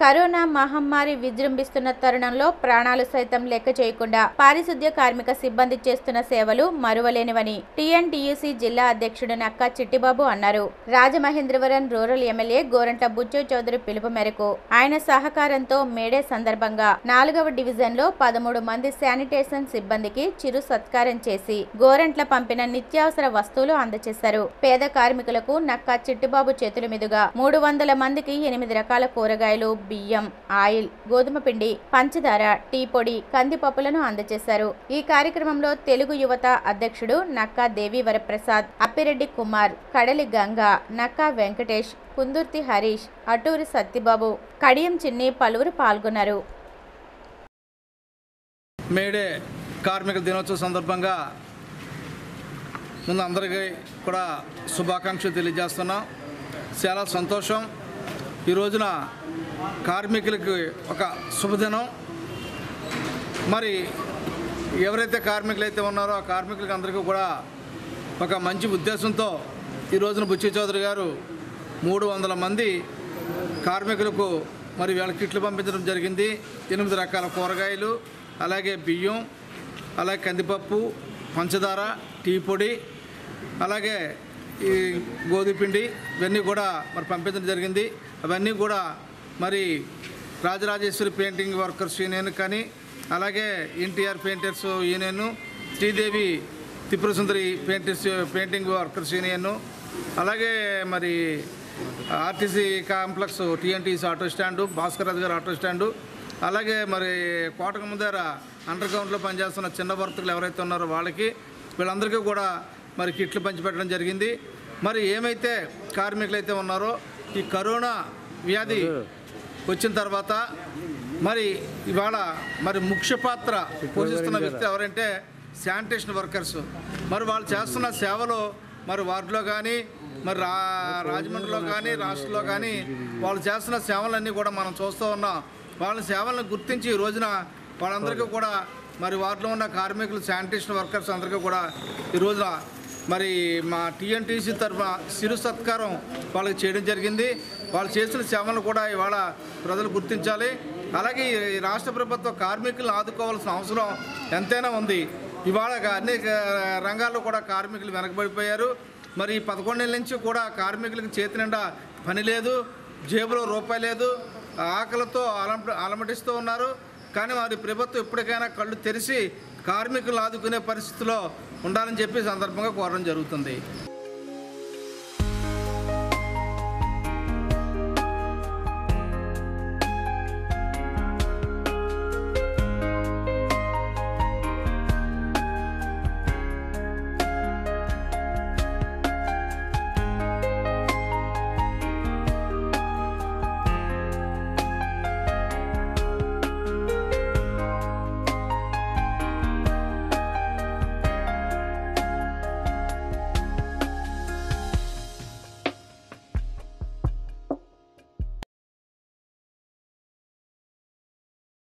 corona మహమ్మారి విజృంభిస్తున్న తరుణంలో ప్రాణాలు సైతం లెక్క చేయకుండా పారిశుద్ధ్య కార్మిక సిబ్బంది చేస్తున్న సేవలు మరువలేనివని టీఎన్టీయూసీ జిల్లా అధ్యక్షుడు నక్కా చిట్టిబాబు అన్నారు రాజమహేంద్రవరం రూరల్ ఎమ్మెల్యే గోరంట బుచ్చు చౌదరి పిలుపు మేరకు ఆయన సహకారంతో మేడే సందర్భంగా నాలుగవ డివిజన్ లో పదమూడు మంది శానిటేషన్ సిబ్బందికి చిరు సత్కారం చేసి గోరంట్ల పంపిన నిత్యావసర వస్తువులు అందజేశారు పేద కార్మికులకు నక్కా చిట్టిబాబు చేతుల మీదుగా మూడు వందల మందికి ఎనిమిది రకాల కూరగాయలు బియ్యం ఆయిల్ గోధుమ పిండి పంచదార టీ పొడి కందిపప్పులను అందజేశారు ఈ కార్యక్రమంలో తెలుగు యువత అధ్యక్షుడు నక్కా దేవి వరప్రసాద్ అప్పిరెడ్డి కుమార్ కడలి గంగా నక్కా వెంకటేష్ కుందుర్తి హరీష్ అటూరి సత్యబాబు కడియం చిన్ని పలువురు పాల్గొన్నారు మేడే కార్మిక దినోత్సవ సందర్భంగా ముందు అందరికీ కూడా శుభాకాంక్షలు తెలియజేస్తున్నాం చాలా సంతోషం ఈ రోజున కార్మికులకి ఒక శుభదినం మరి ఎవరైతే కార్మికులు అయితే ఉన్నారో ఆ కార్మికులకి అందరికీ కూడా ఒక మంచి ఉద్దేశంతో ఈ రోజున బుచ్చి చౌదరి గారు మూడు వందల మంది కార్మికులకు మరి వీళ్ళ కిట్లు పంపించడం జరిగింది ఎనిమిది రకాల కూరగాయలు అలాగే బియ్యం అలాగే కందిపప్పు పంచదార టీ పొడి అలాగే ఈ గోధుమ పిండి ఇవన్నీ కూడా మరి పంపించడం జరిగింది అవన్నీ కూడా మరి రాజరాజేశ్వరి పెయింటింగ్ వర్కర్స్ యూనియన్ కానీ అలాగే NTR painters union Sridevi Tripura Sundari painters painting workers union అలాగే మరి RTC complex TNTC auto stand Bhaskar Raju గారు ఆటో స్టాండు అలాగే మరి కోటక ముందర అండర్ గ్రౌండ్లో పనిచేస్తున్న చిన్న వర్తకులు ఎవరైతే ఉన్నారో వాళ్ళకి వీళ్ళందరికీ కూడా మరి కిట్లు పంచిపెట్టడం జరిగింది మరి ఏమైతే కార్మికులు అయితే ఉన్నారో ఈ కరోనా వ్యాధి వచ్చిన తర్వాత మరి ఇవాళ మరి ముఖ్య పాత్ర పోషిస్తున్న వ్యక్తి ఎవరంటే శానిటేషన్ వర్కర్స్ మరి వాళ్ళు చేస్తున్న సేవలు మరి వార్డులో కానీ మరి రా రాజమండ్రిలో కానీ రాష్ట్రంలో కానీ వాళ్ళు చేస్తున్న సేవలన్నీ కూడా మనం చూస్తూ ఉన్నాం వాళ్ళ సేవలను గుర్తించి ఈ రోజున వాళ్ళందరికీ కూడా మరి వారిలో ఉన్న కార్మికులు శానిటేషన్ వర్కర్స్ అందరికీ కూడా ఈ రోజున మరి మా టీఎన్టీసీ తరఫున సిరు సత్కారం వాళ్ళకి చేయడం జరిగింది వాళ్ళు చేసిన సేవలను కూడా ఇవాళ ప్రజలు గుర్తించాలి అలాగే ఈ రాష్ట్ర ప్రభుత్వం కార్మికులను ఆదుకోవాల్సిన అవసరం ఎంతైనా ఉంది ఇవాళ అన్ని రంగాల్లో కూడా కార్మికులు వెనకబడిపోయారు మరి ఈ పదకొండేళ్ళ నుంచి కూడా కార్మికులకు చేతి నిండా పని లేదు జేబులో రూపాయి లేదు ఆకలితో అలమ అలమటిస్తూ ఉన్నారు కానీ మరి ప్రభుత్వం ఎప్పటికైనా కళ్ళు తెరిచి కార్మికులు ఆదుకునే పరిస్థితిలో ఉండాలని చెప్పి ఈ సందర్భంగా కోరడం జరుగుతుంది